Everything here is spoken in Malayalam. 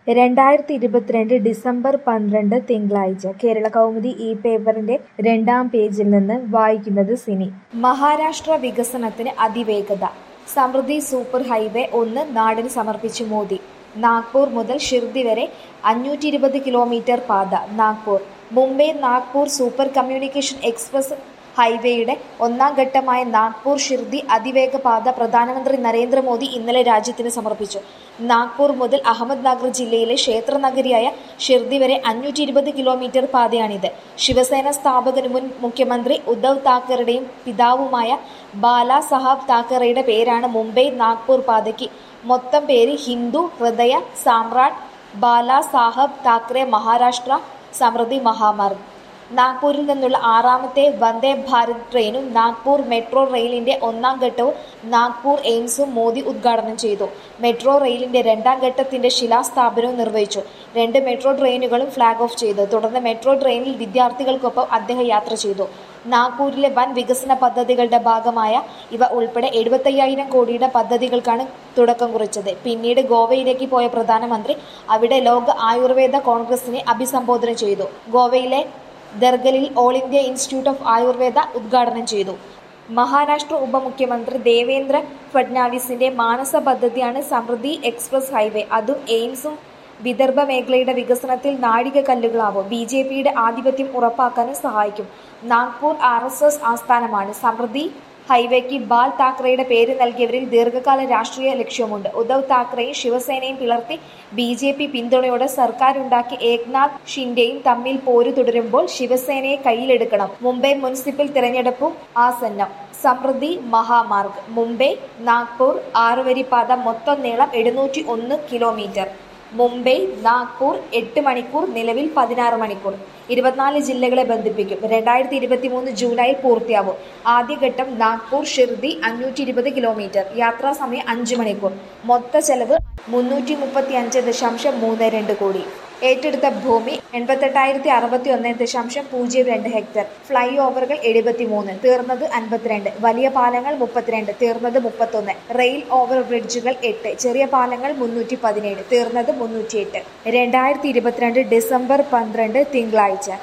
രണ്ടായിരത്തി ഇരുപത്തിരണ്ട് ഡിസംബർ പന്ത്രണ്ട് തിങ്കളാഴ്ച കേരള കൗമുദി ഈ പേപ്പറിന്റെ രണ്ടാം പേജിൽ നിന്ന് വായിക്കുന്നത് സിനി മഹാരാഷ്ട്ര വികസനത്തിന് അതിവേഗത സമൃദ്ധി സൂപ്പർ ഹൈവേ ഒന്ന് നാടിന് സമർപ്പിച്ചു മോദി നാഗ്പൂർ മുതൽ ഷിർദി വരെ അഞ്ഞൂറ്റി ഇരുപത് കിലോമീറ്റർ പാത Nagpur Mumbai Nagpur super communication express ഹൈവേയുടെ ഒന്നാം ഘട്ടമായ നാഗ്പൂർ ഷിർദി അതിവേഗ പാത പ്രധാനമന്ത്രി നരേന്ദ്രമോദി ഇന്നലെ രാജ്യത്തിന് സമർപ്പിച്ചു നാഗ്പൂർ മുതൽ അഹമ്മദ്നഗർ ജില്ലയിലെ ക്ഷേത്രനഗരിയായ ഷിർദി വരെ അഞ്ഞൂറ്റി ഇരുപത് കിലോമീറ്റർ പാതയാണിത് ശിവസേന സ്ഥാപകനും മുൻ മുഖ്യമന്ത്രി ഉദ്ധവ് താക്കറെയുടെയും പിതാവുമായ ബാലാ സാഹബ് താക്കറെയുടെ പേരാണ് മുംബൈ നാഗ്പൂർ പാതയ്ക്ക് മൊത്തം പേര് ഹിന്ദു ഹൃദയ സാമ്രാട്ട് ബാലാ സാഹബ് താക്കറെ മഹാരാഷ്ട്ര സമൃദ്ധി മഹാമാർഗ് നാഗ്പൂരിൽ നിന്നുള്ള ആറാമത്തെ വന്ദേ ഭാരത് ട്രെയിനും നാഗ്പൂർ മെട്രോ റെയിലിന്റെ ഒന്നാം ഘട്ടവും നാഗ്പൂർ എയിംസും മോദി ഉദ്ഘാടനം ചെയ്തു മെട്രോ റെയിലിന്റെ രണ്ടാം ഘട്ടത്തിന്റെ ശിലാസ്ഥാപനവും നിർവഹിച്ചു രണ്ട് മെട്രോ ട്രെയിനുകളും ഫ്ളാഗ് ഓഫ് ചെയ്തു തുടർന്ന് മെട്രോ ട്രെയിനിൽ വിദ്യാർത്ഥികൾക്കൊപ്പം അദ്ദേഹം യാത്ര ചെയ്തു നാഗ്പൂരിലെ വൻ വികസന പദ്ധതികളുടെ ഭാഗമായ ഇവ ഉൾപ്പെടെ എഴുപത്തയ്യായിരം കോടിയുടെ പദ്ധതികൾക്കാണ് തുടക്കം കുറിച്ചത് പിന്നീട് ഗോവയിലേക്ക് പോയ പ്രധാനമന്ത്രി അവിടെ ലോക ആയുർവേദ കോൺഗ്രസിനെ അഭിസംബോധന ചെയ്തു ഗോവയിലെ ദർഗലിൽ all India institute of Ayurveda ഉദ്ഘാടനം ചെയ്തു മഹാരാഷ്ട്ര ഉപമുഖ്യമന്ത്രി ദേവേന്ദ്ര ഫഡ്നാവിസിന്റെ മാനസ പദ്ധതിയാണ് സമൃദ്ധി എക്സ്പ്രസ് ഹൈവേ അതും എയിംസും വിദർഭ മേഖലയുടെ വികസനത്തിൽ നാഴികക്കല്ലുകളാവും ബി ജെ പിയുടെ ആധിപത്യം ഉറപ്പാക്കാനും സഹായിക്കും നാഗ്പൂർ ആർ എസ് എസ് ആസ്ഥാനമാണ് സമൃദ്ധി ഹൈവേക്ക് ബാൽ താക്കറെയുടെ പേര് നൽകിയവരിൽ ദീർഘകാല രാഷ്ട്രീയ ലക്ഷ്യമുണ്ട് ഉദ്ധവ് താക്കറെയും ശിവസേനയും പിളർത്തി ബി ജെ പി പിന്തുണയോടെ സർക്കാരുണ്ടാക്കി ഏക്നാഥ് ഷിൻഡെയും തമ്മിൽ പോരു തുടരുമ്പോൾ ശിവസേനയെ കയ്യിലെടുക്കണം മുംബൈ മുനിസിപ്പൽ തിരഞ്ഞെടുപ്പും ആസന്നം സമൃദ്ധി മഹാമാർഗ് മുംബൈ നാഗ്പൂർ ആറുവരിപ്പാത മൊത്തം നീളം എഴുന്നൂറ്റി ഒന്ന് കിലോമീറ്റർ മുംബൈ നാഗ്പൂർ എട്ട് മണിക്കൂർ നിലവിൽ പതിനാറ് മണിക്കൂർ ഇരുപത്തിനാല് ജില്ലകളെ ബന്ധിപ്പിക്കും രണ്ടായിരത്തി ഇരുപത്തി മൂന്ന് ജൂലൈയിൽ പൂർത്തിയാവും ആദ്യഘട്ടം നാഗ്പൂർ ഷിർദി അഞ്ഞൂറ്റി ഇരുപത് കിലോമീറ്റർ യാത്രാ സമയം അഞ്ച് മണിക്കൂർ മൊത്ത ചെലവ് മുന്നൂറ്റി മുപ്പത്തി അഞ്ച് ദശാംശം മൂന്ന് രണ്ട് കോടി ഏറ്റെടുത്ത ഭൂമി എൺപത്തെട്ടായിരത്തി അറുപത്തി ഒന്ന് ദശാംശം പൂജ്യം രണ്ട് ഹെക്ടർ ഫ്ലൈ ഓവറുകൾ എഴുപത്തിമൂന്ന് തീർന്നത് അൻപത്തിരണ്ട് വലിയ പാലങ്ങൾ മുപ്പത്തിരണ്ട് തീർന്നത് മുപ്പത്തൊന്ന് റെയിൽ ഓവർ ബ്രിഡ്ജുകൾ എട്ട് ചെറിയ പാലങ്ങൾ മുന്നൂറ്റി പതിനേഴ് തീർന്നത് മുന്നൂറ്റിയെട്ട് രണ്ടായിരത്തി ഇരുപത്തിരണ്ട് ഡിസംബർ പന്ത്രണ്ട് തിങ്കളാഴ്ച